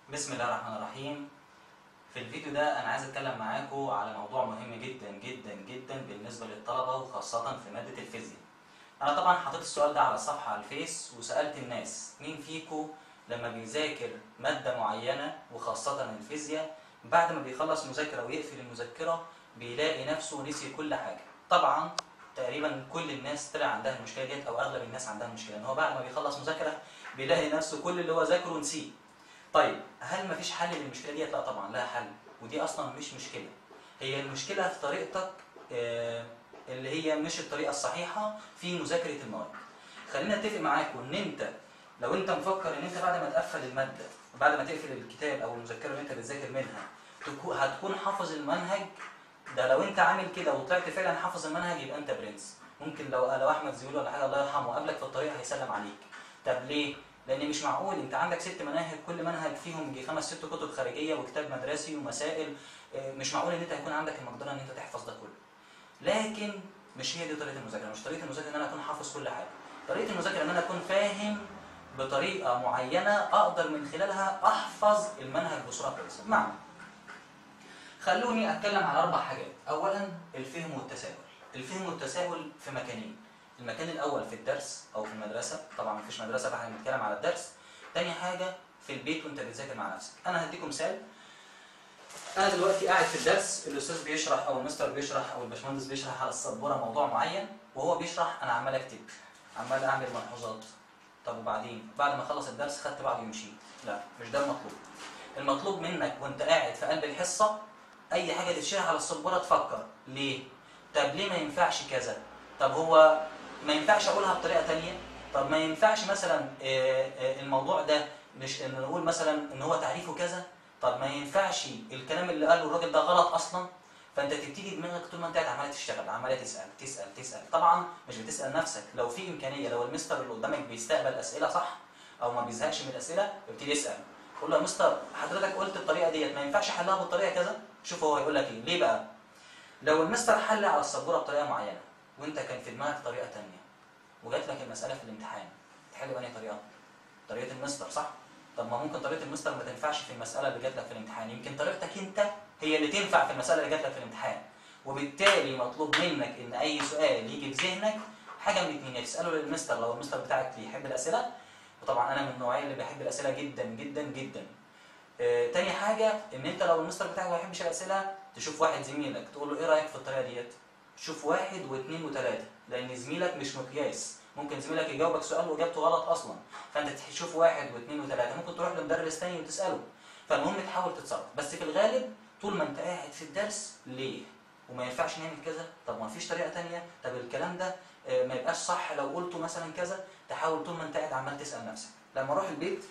بسم الله الرحمن الرحيم في الفيديو ده انا عايز اتكلم معاكم على موضوع مهم جدا جدا جدا بالنسبه للطلبه وخاصه في ماده الفيزياء انا طبعا حطيت السؤال ده على الصفحه على الفيس وسالت الناس مين فيكم لما بيذاكر ماده معينه وخاصه الفيزياء بعد ما بيخلص مذاكره ويقفل المذكره بيلاقي نفسه نسي كل حاجه طبعا تقريبا كل الناس طلع عندها المشكله ديت او اغلب الناس عندها المشكله ان هو بعد ما بيخلص مذاكره بيلاقي نفسه كل اللي هو ذاكره نسيه طيب هل مفيش حل للمشكله ديت؟ لا طبعا لها حل ودي اصلا مش مشكله هي المشكله في طريقتك آه، اللي هي مش الطريقه الصحيحه في مذاكره المواد خلينا اتفق معاكم ان انت لو انت مفكر ان انت بعد ما تقفل الماده بعد ما تقفل الكتاب او المذكره اللي انت بتذاكر منها تكو- هتكون حافظ المنهج ده لو انت عامل كده وطلعت فعلا حافظ المنهج يبقى انت برنس ممكن لو لو احمد زويل ولا حاجه الله يرحمه قابلك في الطريق هيسلم عليك طب ليه لان مش معقول انت عندك ست مناهج كل منهج فيهم يجي خمس ست كتب خارجيه وكتاب مدرسي ومسائل اه، مش معقول ان انت هيكون عندك المقدره ان انت تحفظ ده كله لكن مش هي دي طريقه المذاكره مش طريقه المذاكره ان انا اكون حافظ كل حاجه طريقه المذاكره ان انا اكون فاهم بطريقه معينه اقدر من خلالها احفظ المنهج بصوره كويسه بمعنى خلوني اتكلم على اربع حاجات اولا الفهم والتساؤل الفهم والتساؤل في مكانين المكان الاول في الدرس او في المدرسه طبعا مفيش مدرسه فاحنا بنتكلم على الدرس تاني حاجه في البيت وانت بتذاكر مع نفسك انا هديكم مثال انا دلوقتي قاعد في الدرس الاستاذ بيشرح او المستر بيشرح او الباشمهندس بيشرح على السبوره موضوع معين وهو بيشرح انا عمال اكتب عمال اعمل ملحوظات طب وبعدين بعد ما خلص الدرس خدت بعضي ومشيت لا مش ده المطلوب المطلوب منك وانت قاعد في قلب الحصه اي حاجه تتشرح على السبوره تفكر ليه طب ليه ما ينفعش كذا طب هو ما ينفعش اقولها بطريقه تانية طب ما ينفعش مثلا آه، آه، الموضوع ده مش ان نقول مثلا ان هو تعريفه كذا طب ما ينفعش الكلام اللي قاله الراجل ده غلط اصلا فانت تبتدي دماغك طول ما انت قاعد عماله تشتغل عماله تسال تسال تسال طبعا مش بتسال نفسك لو في امكانيه لو المستر اللي قدامك بيستقبل اسئله صح او ما بيزهقش من الاسئله ابتدي يسال قول له يا مستر حضرتك قلت الطريقه ديت ما ينفعش حلها بالطريقه كذا شوف هو هيقول لك ايه ليه بقى لو المستر حل على السبوره بطريقه معينه وانت كان في دماغك طريقه تانية وجات لك المساله في الامتحان تحل بأنهي طريقه طريقه المستر صح طب ما ممكن طريقه المستر ما تنفعش في المساله اللي جات لك في الامتحان يمكن طريقتك انت هي اللي تنفع في المساله اللي جات لك في الامتحان وبالتالي مطلوب منك ان اي سؤال يجي في ذهنك حاجه من اتنين يا تساله للمستر لو المستر بتاعك بيحب الاسئله وطبعا انا من النوعيه اللي بحب الاسئله جدا جدا جدا آه، تاني حاجه ان انت لو المستر بتاعك ما بيحبش الاسئله تشوف واحد زميلك تقول له ايه رايك في الطريقه ديت شوف واحد واثنين وثلاثه لان زميلك مش مقياس ممكن زميلك يجاوبك سؤال واجابته غلط اصلا فانت تشوف واحد واثنين وثلاثه ممكن تروح لمدرس تاني وتساله فالمهم تحاول تتصرف بس في الغالب طول ما انت قاعد في الدرس ليه وما ينفعش نعمل كذا طب ما فيش طريقه تانية طب الكلام ده آه، ما يبقاش صح لو قلته مثلا كذا تحاول طول ما انت قاعد عمال تسال نفسك لما اروح البيت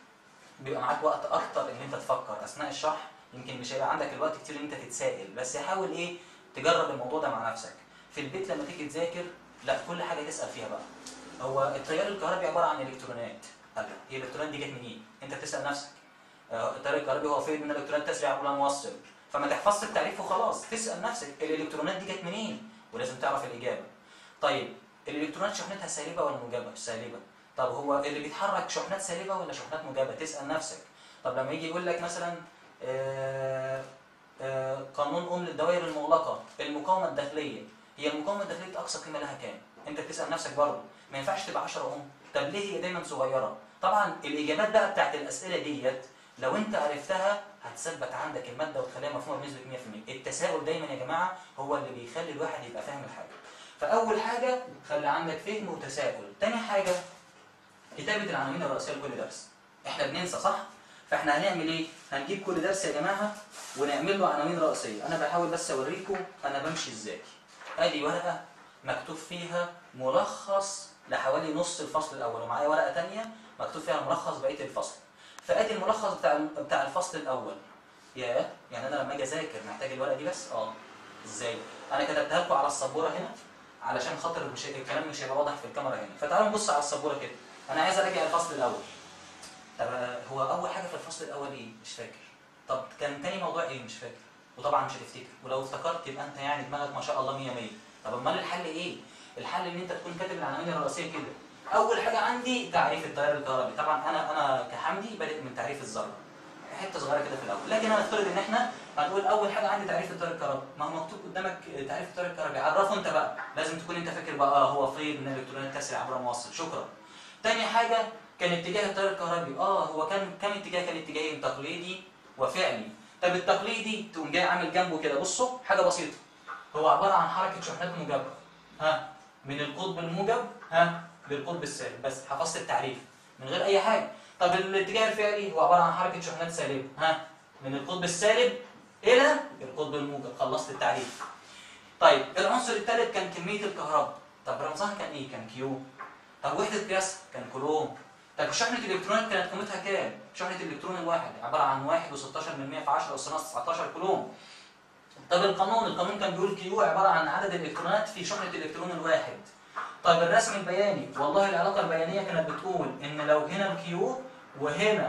بيبقى معاك وقت اكتر ان انت تفكر اثناء الشرح يمكن مش هيبقى عندك الوقت كتير ان انت تتسائل بس حاول ايه تجرب الموضوع ده مع نفسك في البيت لما تيجي تذاكر لا كل حاجه تسال فيها بقى هو التيار الكهربي عباره عن الكترونات قال لك، هي الالكترونات دي جت منين انت بتسال نفسك آه، التيار الكهربي هو فين من الالكترونات تسرع ولا موصل فما تحفظش التعريف وخلاص تسال نفسك الالكترونات دي جت منين ولازم تعرف الاجابه طيب الالكترونات شحنتها سالبه ولا موجبه سالبه طب هو اللي بيتحرك شحنات سالبه ولا شحنات موجبه تسال نفسك طب لما يجي يقول لك مثلا آه، آه، قانون اوم للدوائر المغلقه المقاومه الداخليه هي المقاومه الداخليه اقصى قيمه لها كام انت بتسال نفسك برضه ما ينفعش تبقى 10 اوم طب ليه هي دايما صغيره طبعا الاجابات بقى بتاعت الاسئله ديت لو انت عرفتها هتثبت عندك الماده وتخليها مفهومه بنسبه 100% التساؤل دايما يا جماعه هو اللي بيخلي الواحد يبقى فاهم الحاجه فاول حاجه خلي عندك فهم وتساؤل تاني حاجه كتابه العناوين الرئيسيه لكل درس احنا بننسى صح فاحنا هنعمل ايه هنجيب كل درس يا جماعه ونعمل له عناوين رئيسيه انا بحاول بس اوريكم انا بمشي ازاي ادي ورقه مكتوب فيها ملخص لحوالي نص الفصل الاول ومعايا ورقه تانية مكتوب فيها ملخص بقيه الفصل فادي الملخص بتاع بتاع الفصل الاول يا يعني انا لما اجي اذاكر محتاج الورقه دي بس اه ازاي انا كتبتها لكم على السبوره هنا علشان خاطر مش الكلام مش هيبقى واضح في الكاميرا هنا فتعالوا نبص على السبوره كده انا عايز اراجع الفصل الاول طب هو اول حاجه في الفصل الاول ايه مش فاكر طب كان تاني موضوع ايه مش فاكر وطبعا مش هتفتكر ولو افتكرت يبقى انت يعني دماغك ما شاء الله 100 100 طب امال الحل ايه الحل ان انت تكون كاتب العناوين الرئيسيه كده اول حاجه عندي تعريف التيار الكهربي طبعا انا انا كحمدي بادئ من تعريف الذره حته صغيره كده في الاول لكن انا افترض ان احنا هنقول اول حاجه عندي تعريف التيار الكهربي ما هو مكتوب قدامك تعريف التيار الكهربي عرفه انت بقى لازم تكون انت فاكر بقى اه هو فيض من الالكترونات كسر عبر موصل شكرا تاني حاجه كان اتجاه التيار الكهربي اه هو كان كان اتجاه كان اتجاهين تقليدي وفعلي طب التقليدي تقوم جاي عامل جنبه كده بصوا حاجه بسيطه هو عباره عن حركه شحنات موجبه ها من القطب الموجب ها للقطب السالب بس حفظت التعريف من غير اي حاجه طب الاتجاه الفعلي هو عباره عن حركه شحنات سالبه ها من القطب السالب الى القطب الموجب خلصت التعريف طيب العنصر الثالث كان كميه الكهرباء طب رمزها كان ايه كان كيو طب وحده قياسها كان كولوم طب شحنه الالكترونات كانت قيمتها كام شحنه الالكترون الواحد عباره عن 1 و16 من 100 في 10 اس ناقص 19 كولوم طب القانون القانون كان بيقول كيو عباره عن عدد الالكترونات في شحنه الالكترون الواحد طيب الرسم البياني والله العلاقه البيانيه كانت بتقول ان لو هنا الكيو وهنا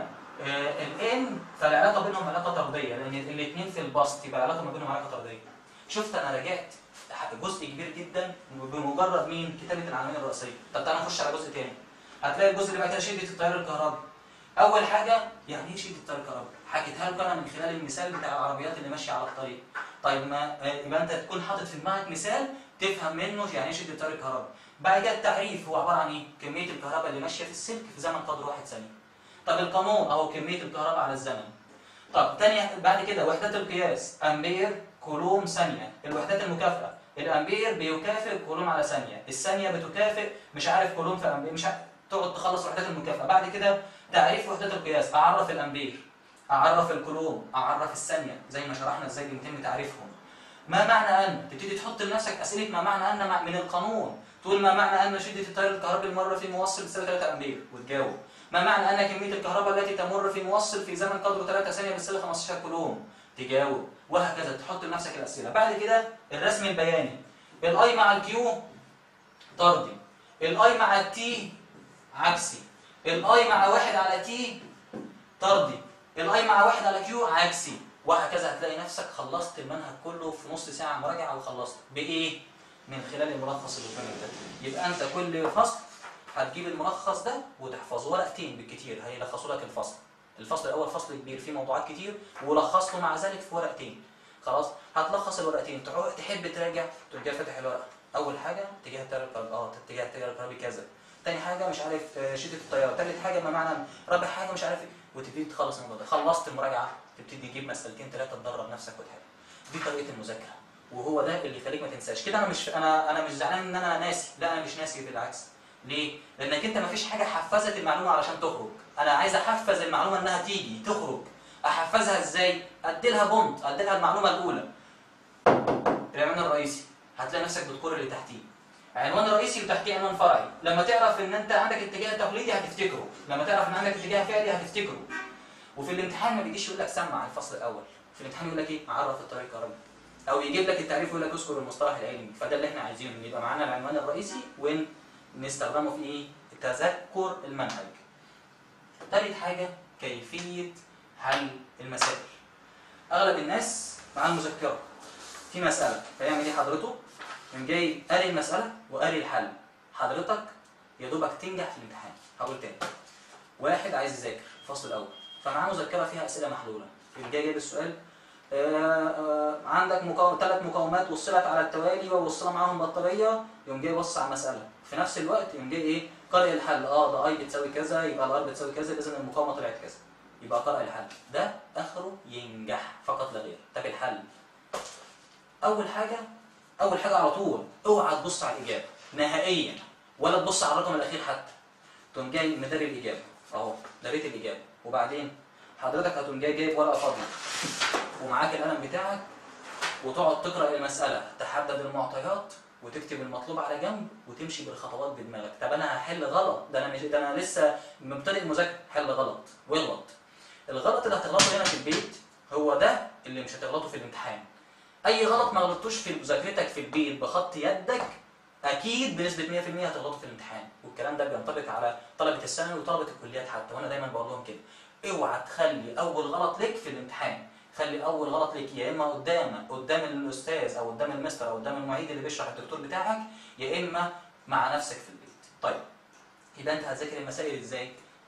الان فالعلاقه بينهم علاقه طرديه لان الاثنين في البسط يبقى العلاقه ما بينهم علاقه طرديه شفت انا رجعت جزء كبير جدا بمجرد مين كتابه العناوين الرئيسيه طب تعالى نخش على جزء تاني هتلاقي الجزء اللي بعد كده شده التيار الكهربي اول حاجه يعني ايه شده التيار الكهربي حكيتها لكم انا من خلال المثال بتاع العربيات اللي ماشيه على الطريق طيب ما يبقى انت تكون حاطط في دماغك مثال تفهم منه يعني ايه شده التيار الكهربي بعد كده التعريف هو عباره عن ايه كميه الكهرباء اللي ماشيه في السلك في زمن قدر واحد ثانيه طب القانون اهو كميه الكهرباء على الزمن طب تاني بعد كده وحدات القياس امبير كولوم ثانيه الوحدات المكافئه الامبير بيكافئ كولوم على ثانيه الثانيه بتكافئ مش عارف كولوم في امبير مش عارف تقعد تخلص وحدات المكافئه بعد كده تعريف وحدات القياس اعرف الامبير اعرف الكولوم اعرف الثانيه زي ما شرحنا ازاي بيتم تعريفهم ما معنى ان تبتدي تحط لنفسك اسئله ما معنى ان من القانون تقول ما معنى ان شده التيار الكهربي المره في موصل بتساوي 3 امبير وتجاوب ما معنى ان كميه الكهرباء التي تمر في موصل في زمن قدره 3 ثانيه بتساوي 15 كولوم تجاوب وهكذا تحط لنفسك الاسئله بعد كده الرسم البياني الاي مع الكيو طردي الاي مع التي عكسي الاي مع واحد على تي طردي الاي مع واحد على كيو عكسي وهكذا هتلاقي نفسك خلصت المنهج كله في نص ساعه مراجعه وخلصت بايه من خلال الملخص اللي قدامك ده يبقى انت كل فصل هتجيب الملخص ده وتحفظه ورقتين بالكتير هيلخصوا لك الفصل الفصل الاول فصل كبير فيه موضوعات كتير ولخصته مع ذلك في ورقتين خلاص هتلخص الورقتين تحب تراجع تقوم جاي فاتح الورقه اول حاجه اتجاه التيار الكهربي اه اتجاه التيار الكهربي كذا تاني حاجه مش عارف شده التيار تالت حاجه ما معنى رابع حاجه مش عارف ايه وتبتدي تخلص الموضوع ده خلصت المراجعه تبتدي تجيب مسألتين ثلاثه تدرب نفسك وتحل دي طريقه المذاكره وهو ده اللي يخليك ما تنساش كده انا مش انا انا مش زعلان ان انا ناسي لا انا مش ناسي بالعكس ليه لانك انت ما فيش حاجه حفزت المعلومه علشان تخرج انا عايز احفز المعلومه انها تيجي تخرج احفزها ازاي ادي لها بونت ادي لها المعلومه الاولى العنوان الرئيسي هتلاقي نفسك بتكر اللي تحتيه عنوان رئيسي وتحتيه عنوان فرعي لما تعرف ان انت عندك اتجاه تقليدي هتفتكره لما تعرف ان عندك اتجاه فعلي هتفتكره وفي الامتحان ما بيجيش يقول لك سمع الفصل الاول في الامتحان يقول لك ايه عرف الطريق الكهربي او يجيب لك التعريف ويقول لك اذكر المصطلح العلمي فده اللي احنا عايزينه ان يبقى معانا العنوان الرئيسي ونستخدمه في ايه تذكر المنهج ثالث حاجه كيفيه حل المسائل اغلب الناس مع المذكره في مساله فيعمل ايه حضرته يقوم جاي قاري المساله وقاري الحل حضرتك يا دوبك تنجح في الامتحان هقول تاني واحد عايز يذاكر الفصل الاول فمعاه مذكره فيها اسئله محلوله يقوم جاي جايب السؤال آآ آآ عندك مقاوم ثلاث مقاومات وصلت على التوالي ووصلها معاهم بطاريه يقوم جاي بص على المساله في نفس الوقت يقوم جاي ايه قارئ الحل اه ده اي بتساوي كذا يبقى الار بتساوي كذا اذا المقاومه طلعت كذا يبقى قارئ الحل ده اخره ينجح فقط لا غير طب الحل اول حاجه اول حاجه على طول اوعى تبص على الاجابه نهائيا ولا تبص على الرقم الاخير حتى تقوم جاي مداري الاجابه اهو دريت الاجابه وبعدين حضرتك هتقوم جاي جايب ورقه فاضيه ومعاك القلم بتاعك وتقعد تقرا المساله تحدد المعطيات وتكتب المطلوب على جنب وتمشي بالخطوات بدماغك طب انا هحل غلط ده انا مش ده انا لسه مبتدئ مذاكره حل غلط واغلط الغلط اللي هتغلطه هنا في البيت هو ده اللي مش هتغلطه في الامتحان اي غلط ما غلطتوش في مذاكرتك في البيت بخط يدك اكيد بنسبه 100% هتغلطه في الامتحان والكلام ده بينطبق على طلبه الثانوي وطلبه الكليات حتى وانا دايما بقول لهم كده اوعى تخلي اول غلط لك في الامتحان خلي اول غلط لك يا اما قدامك قدام الاستاذ او قدام المستر او قدام المعيد اللي بيشرح الدكتور بتاعك يا اما مع نفسك في البيت طيب يبقى انت هتذاكر المسائل ازاي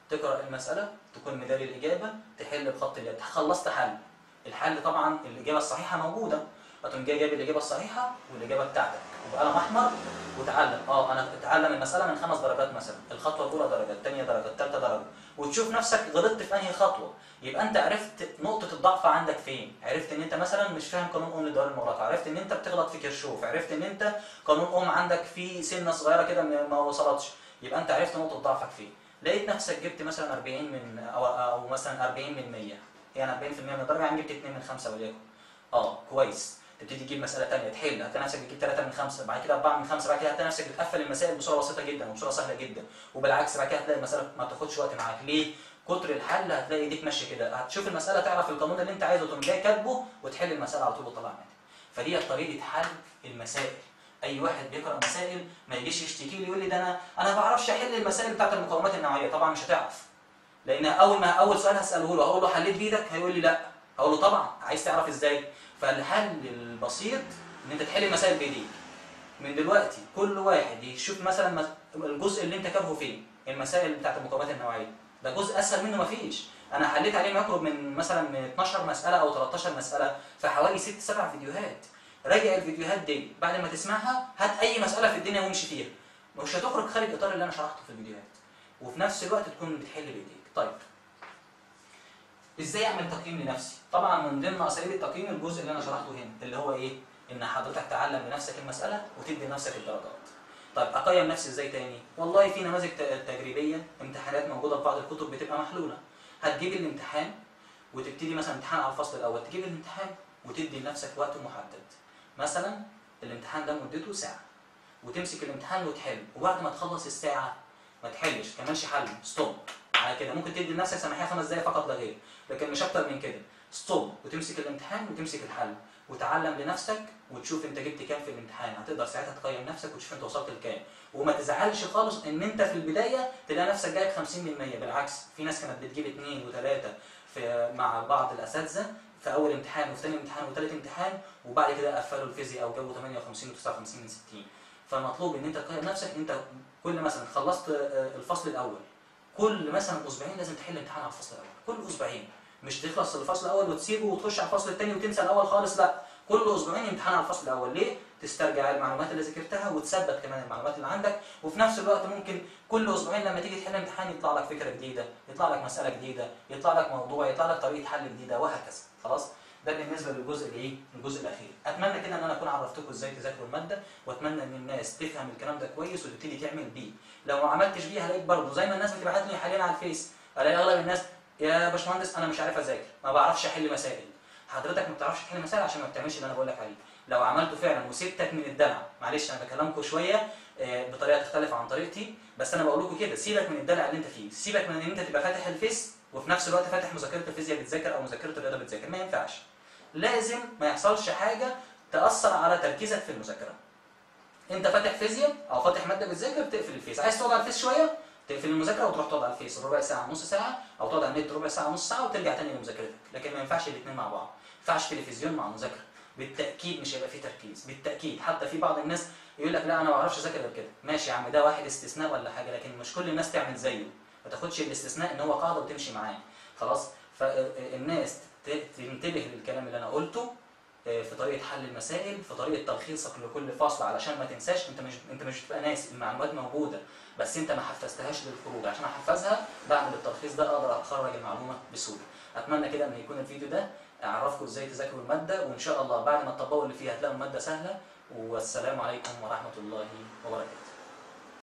تقرا المساله تكون مداري الاجابه تحل بخط اليد خلصت حل الحل طبعا الاجابه الصحيحه موجوده هتقوم جاي جايب الاجابه الصحيحه والاجابه بتاعتك وبقلم احمر وتعلم اه انا اتعلم المساله من خمس درجات مثلا الخطوه الاولى درجه الثانيه درجه الثالثه درجه وتشوف نفسك غلطت في انهي خطوه يبقى انت عرفت نقطه الضعف عندك فين عرفت ان انت مثلا مش فاهم قانون اوم للدوائر المغلقه عرفت ان انت بتغلط في كيرشوف عرفت ان انت قانون اوم عندك فيه سنه صغيره كده ما ما وصلتش يبقى انت عرفت نقطه ضعفك فين لقيت نفسك جبت مثلا 40 من او, أو مثلا 40 من 100 يعني 40% من الدرجه يعني جبت 2 من 5 وليكن اه كويس تبتدي تجيب مساله ثانيه تحل هتلاقي نفسك بتجيب 3 من 5 بعد كده 4 من 5 بعد كده هتلاقي نفسك بتقفل المسائل بصوره بسيطه جدا وبصوره سهله جدا وبالعكس بعد كده هتلاقي المساله ما بتاخدش وقت معاك ليه؟ كتر الحل هتلاقي ايديك ماشيه كده هتشوف المساله تعرف القانون اللي انت عايزه تقوم جاي كاتبه وتحل المساله على طول وتطلع منها فدي طريقه حل المسائل اي واحد بيقرا مسائل ما يجيش يشتكي لي يقول لي ده انا انا ما بعرفش احل المسائل بتاعت المقاومات النوعيه طبعا مش هتعرف لان اول ما اول سؤال هساله له هقول له حليت بايدك هيقول لي لا هقول له طبعا عايز تعرف ازاي فالحل البسيط ان انت تحل المسائل بايديك من دلوقتي كل واحد يشوف مثلا مس- الجزء اللي انت كاتبه فين المسائل بتاعت المقاومات النوعيه ده جزء اسهل منه مفيش انا حليت عليه ما يقرب من مثلا من 12 مساله او 13 مساله في حوالي 6 7 فيديوهات راجع الفيديوهات دي بعد ما تسمعها هات اي مساله في الدنيا وامشي فيها مش هتخرج خارج اطار اللي انا شرحته في الفيديوهات وفي نفس الوقت تكون بتحل بايديك طيب ازاي اعمل تقييم لنفسي طبعا من ضمن اساليب التقييم الجزء اللي انا شرحته هنا اللي هو ايه ان حضرتك تعلم لنفسك المساله وتدي لنفسك الدرجات طيب اقيم نفسي ازاي تاني والله في نماذج ت- تجريبيه امتحانات موجوده في بعض الكتب بتبقى محلوله هتجيب الامتحان وتبتدي مثلا امتحان على الفصل الاول تجيب الامتحان وتدي لنفسك وقت محدد مثلا الامتحان ده مدته ساعه وتمسك الامتحان وتحل وبعد ما تخلص الساعه ما تحلش كملش حل ستوب على كده ممكن تدي لنفسك سماحيه خمس دقايق فقط لا غير لكن مش اكتر من كده ستوب وتمسك الامتحان وتمسك الحل وتعلم لنفسك وتشوف انت جبت كام في الامتحان هتقدر ساعتها تقيم نفسك وتشوف انت وصلت لكام وما تزعلش خالص ان انت في البدايه تلاقي نفسك جايب 50% بالعكس في ناس كانت بتجيب اثنين وثلاثه في مع بعض الاساتذه في اول امتحان وفي ثاني امتحان وثالث امتحان وبعد كده قفلوا الفيزياء او جابوا 58 و59 من 60 فالمطلوب ان انت تقيم نفسك انت كل مثلا خلصت آه، الفصل الاول كل مثلا اسبوعين لازم تحل امتحان على الفصل الاول كل اسبوعين مش تخلص الفصل الاول وتسيبه وتخش على الفصل الثاني وتنسى الاول خالص لا كل اسبوعين امتحان على الفصل الاول ليه تسترجع المعلومات اللي ذاكرتها وتثبت كمان المعلومات اللي عندك وفي نفس الوقت ممكن كل اسبوعين لما تيجي تحل امتحان يطلع لك فكره جديده يطلع لك مساله جديده يطلع لك موضوع يطلع لك طريقه حل جديده وهكذا خلاص ده بالنسبه للجزء الايه الجزء الاخير اتمنى كده ان انا اكون عرفتكم ازاي تذاكروا الماده واتمنى ان الناس تفهم الكلام ده كويس وتبتدي تعمل بيه لو ما عملتش بيه هلاقيك برضه زي ما الناس بتبعت لي حاليا على الفيس الاقي اغلب الناس يا باشمهندس انا مش عارف اذاكر ما بعرفش احل مسائل حضرتك ما بتعرفش تحل مسائل عشان ما بتعملش اللي انا بقول لك عليه لو عملته فعلا وسبتك من الدلع معلش انا بكلمكم شويه آه، بطريقه تختلف عن طريقتي بس انا بقول لكم كده سيبك من الدلع اللي انت فيه سيبك من ان انت تبقى فاتح الفيس وفي نفس الوقت فاتح مذاكره الفيزياء بتذاكر او مذاكره الرياضه بتذاكر ما ينفعش لازم ما يحصلش حاجه تاثر على تركيزك في المذاكره انت فاتح فيزياء او فاتح ماده بتذاكر تقفل الفيس عايز تقعد على الفيس شويه تقفل المذاكره وتروح تقعد على الفيس ربع ساعه نص ساعه او تقعد على النت ربع ساعه نص ساعه وترجع تاني لمذاكرتك لكن ما ينفعش الاثنين مع بعض ما ينفعش تلفزيون مع مذاكره بالتاكيد مش هيبقى فيه تركيز بالتاكيد حتى في بعض الناس يقول لك لا انا ما بعرفش اذاكر غير كده ماشي يا عم ده واحد استثناء ولا حاجه لكن مش كل الناس تعمل زيه ما تاخدش الاستثناء ان هو قاعده وتمشي معاه خلاص فالناس ت- تنتبه للكلام اللي انا قلته آه، في طريقه حل المسائل في طريقه تلخيصك لكل فصل علشان ما تنساش انت مش انت مش بتبقى ناسي المعلومات موجوده بس انت ما حفظتهاش للخروج عشان احفظها بعمل التلخيص ده اقدر اخرج المعلومه بسهوله اتمنى كده ان يكون الفيديو ده اعرفكم ازاي تذاكروا الماده وان شاء الله بعد ما تطبقوا اللي فيها هتلاقوا الماده سهله والسلام عليكم ورحمه الله وبركاته